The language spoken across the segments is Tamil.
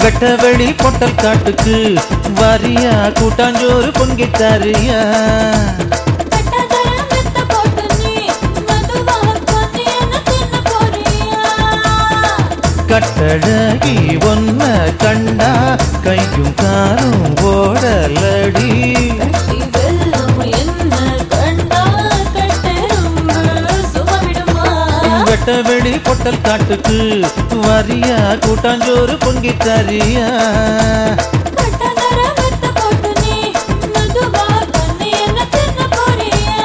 வெட்ட வெளி பொட்டல் காட்டுக்கு வரியா கூட்டாஞ்சோறு பொங்கி தரியா கட்டதர மெத்த போட்டு நீ மெதுவாக கொஞ்சி என்ன தின்ன போறியா கட்டழகி ஒன்ன கண்டா கையும் காலும் ஓடலடி கட்டி வெல்லம் என்ன கண்டா கட்டெரும்பு சும விடுமா வெட்ட வெளி பொட்டல் காட்டுக்கு வரியா கூட்டாஞ்சோறு பொங்கி தரியா கட்டதர மெத்த போட்டு நீ மெதுவாக கொஞ்சி என்ன தின்ன போறியா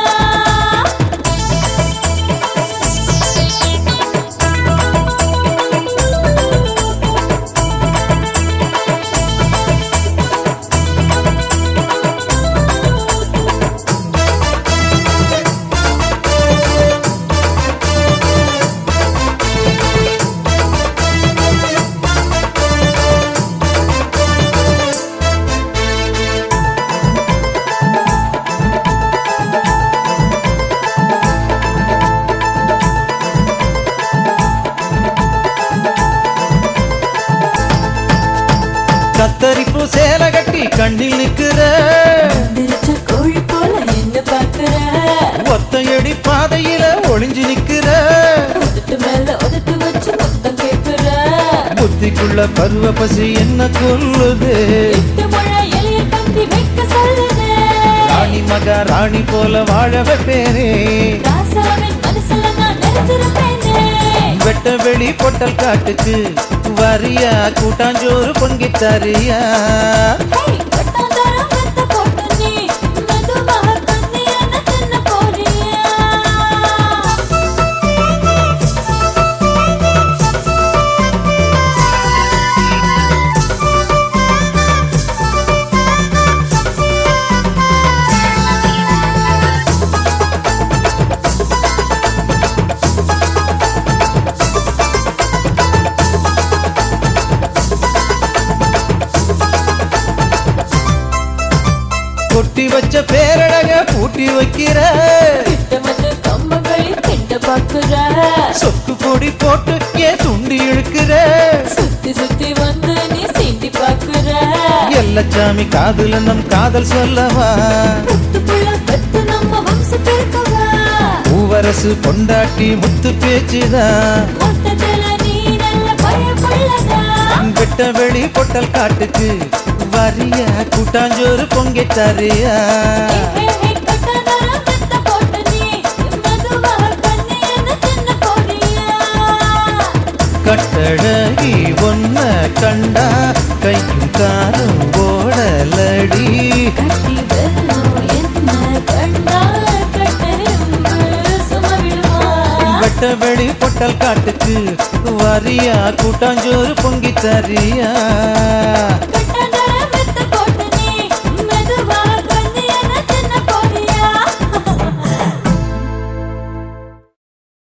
கத்தரிப்பு சேலை கட்டி கண்ணில் நிக்கிற திருச்ச கோழி போல என்ன பாக்குற ஒத்தையடி பாதையில ஒளிஞ்சு நிக்கிற உதட்டு மேல உதட்டு வச்சு மொத்தம் கேக்குற புத்திக்குள்ள பருவ பசி என்ன கொல்லுது எட்டு முழை எலிய கட்டி வைக்க சொல்லுது ராணி மக ராணி போல வாழ வைப்பேனே ராசாவின் மனசுல நான் நிறைஞ்சிருப்பேனே வெட்ட வெளி பொட்டல் காட்டுக்கு வரியா கூட்டாஞ்சோறு பொங்கி தரியா ஹேய், கட்டாந்தரம் மெத்த போட்டு நீ மெதுவாக கண்ணி என்ன தின்ன போறியா கொட்டி வச்ச பேரழக பூட்டி வைக்கிற கிட்ட வந்து கம்பங்களி கிட்ட பாக்குற சொக்கு பொடி போட்டு ஏன் துண்டி இழுக்கிற சுத்தி சுத்தி வந்து நீ சீண்டி பாக்குற எல்லச்சாமி காதுல நம் காதல் சொல்லவா முத்துக்குள்ள பெத்து நம்ம வம்சத்திற்கவா பூவரசு பொண்டாட்டி முத்து பேச்சுதான் மொத்தத்துல நீ நல்ல பயப்புள்ளதா வெட்ட வெளி பொட்டல் காட்டுக்கு வரியா கூட்டாஞ்சோறு பொங்கி தரியா ஹே, ஹே, ஹே, கட்டதரம் மெத்த போட்டு நீ மெதுவாக கண்ணி என்ன தின்ன போறியா கட்டழகி ஒன்ன கண்டா கையும் காலும் ஓடலடி கட்டி வெல்லம் என்ன கண்டா கட்டெரும்பு சும விடுமா வெட்ட வெளி பொட்டல் காட்டுக்கு வரியா கூட்டாஞ்சோறு பொங்கி தரியா